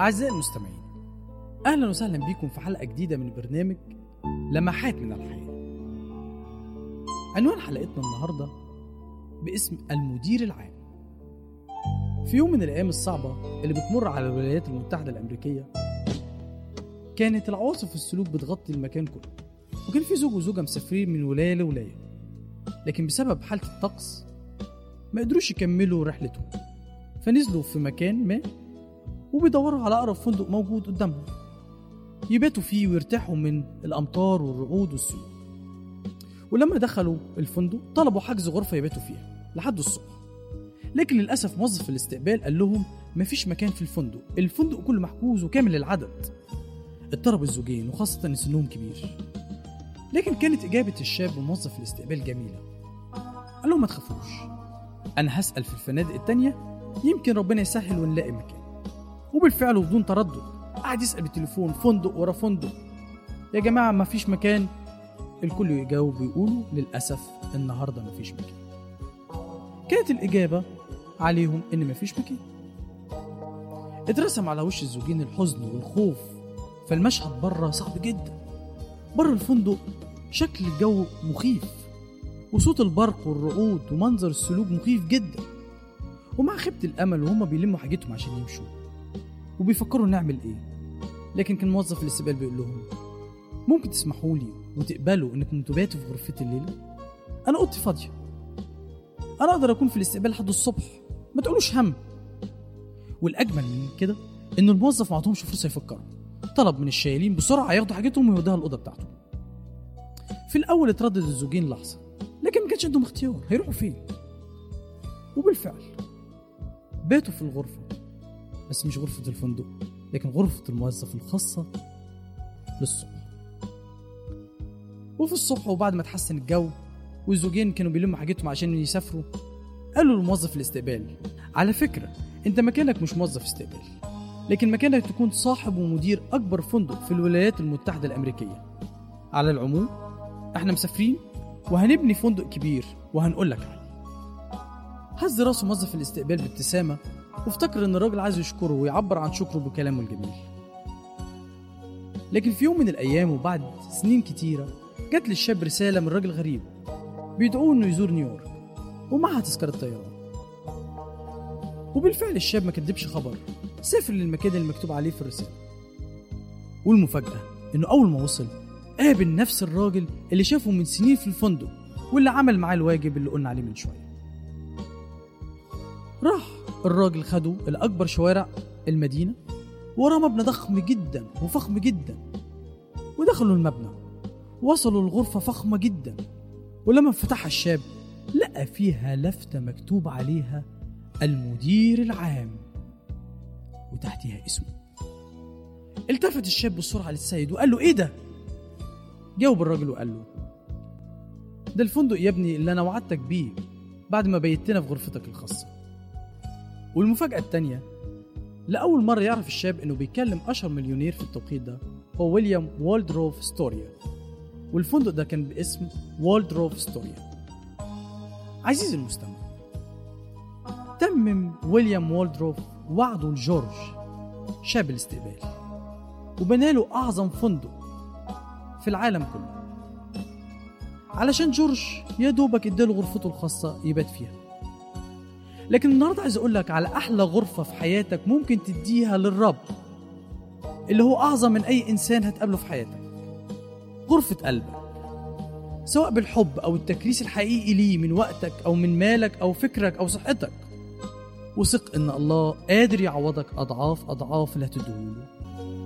أعزائي المستمعين أهلا وسهلا بكم في حلقة جديدة من برنامج لمحات من الحياة عنوان حلقتنا النهاردة باسم المدير العام في يوم من الأيام الصعبة اللي بتمر على الولايات المتحدة الأمريكية كانت العواصف السلوك بتغطي المكان كله وكان في زوج وزوجة مسافرين من ولاية لولاية لكن بسبب حالة الطقس ما قدروش يكملوا رحلتهم فنزلوا في مكان ما وبيدوروا على أقرب فندق موجود قدامهم يباتوا فيه ويرتاحوا من الأمطار والرعود والسيول ولما دخلوا الفندق طلبوا حجز غرفة يباتوا فيها لحد الصبح لكن للأسف موظف الاستقبال قال لهم مفيش مكان في الفندق الفندق كله محجوز وكامل العدد اضطرب الزوجين وخاصة إن سنهم كبير لكن كانت إجابة الشاب وموظف الاستقبال جميلة قال لهم ما تخافوش أنا هسأل في الفنادق التانية يمكن ربنا يسهل ونلاقي مكان وبالفعل وبدون تردد قعد يسأل بالتليفون فندق ورا فندق يا جماعة ما فيش مكان الكل يجاوب ويقولوا للأسف النهاردة ما فيش مكان كانت الإجابة عليهم إن ما فيش مكان اترسم على وش الزوجين الحزن والخوف فالمشهد بره صعب جدا بره الفندق شكل الجو مخيف وصوت البرق والرعود ومنظر السلوك مخيف جدا ومع خيبة الأمل وهما بيلموا حاجتهم عشان يمشوا وبيفكروا نعمل إيه لكن كان موظف الاستقبال بيقول لهم ممكن تسمحوا لي وتقبلوا إنكم تباتوا في غرفتي الليلة أنا أوضتي فاضية أنا أقدر أكون في الاستقبال لحد الصبح ما تقولوش هم والأجمل من كده إن الموظف ما عطهمش فرصة يفكروا طلب من الشايلين بسرعة ياخدوا حاجتهم ويودوها الأوضة بتاعته في الأول اتردد الزوجين لحظة لكن ما كانش عندهم اختيار هيروحوا فين وبالفعل باتوا في الغرفة بس مش غرفة الفندق لكن غرفة الموظف الخاصة للصبح وفي الصبح وبعد ما تحسن الجو والزوجين كانوا بيلموا حاجتهم عشان يسافروا قالوا لموظف الاستقبال على فكرة انت مكانك مش موظف استقبال لكن مكانك تكون صاحب ومدير أكبر فندق في الولايات المتحدة الأمريكية على العموم احنا مسافرين وهنبني فندق كبير وهنقول لك عليه هز راسه موظف الاستقبال بابتسامة وافتكر ان الراجل عايز يشكره ويعبر عن شكره بكلامه الجميل لكن في يوم من الايام وبعد سنين كتيرة جات للشاب رسالة من راجل غريب بيدعوه انه يزور نيويورك ومعها تذكرة طيران وبالفعل الشاب ما كدبش خبر سافر للمكان اللي مكتوب عليه في الرسالة والمفاجأة انه اول ما وصل قابل نفس الراجل اللي شافه من سنين في الفندق واللي عمل معاه الواجب اللي قلنا عليه من شوية راح الراجل خده لأكبر شوارع المدينة وراه مبنى ضخم جدا وفخم جدا ودخلوا المبنى وصلوا لغرفة فخمة جدا ولما فتحها الشاب لقى فيها لفتة مكتوب عليها المدير العام وتحتها اسمه التفت الشاب بسرعة للسيد وقال له ايه ده جاوب الراجل وقال له ده الفندق يا ابني اللي انا وعدتك بيه بعد ما بيتنا في غرفتك الخاصة والمفاجأة التانية لأول مرة يعرف الشاب إنه بيكلم أشهر مليونير في التوقيت ده هو ويليام والدروف ستوريا والفندق ده كان باسم والدروف ستوريا عزيزي المستمع تمم ويليام والدروف وعده لجورج شاب الاستقبال وبناله أعظم فندق في العالم كله علشان جورج يا دوبك اداله غرفته الخاصة يبات فيها لكن النهارده عايز اقول لك على احلى غرفه في حياتك ممكن تديها للرب اللي هو اعظم من اي انسان هتقابله في حياتك غرفه قلبك سواء بالحب او التكريس الحقيقي ليه من وقتك او من مالك او فكرك او صحتك وثق ان الله قادر يعوضك اضعاف اضعاف اللي هتديهوله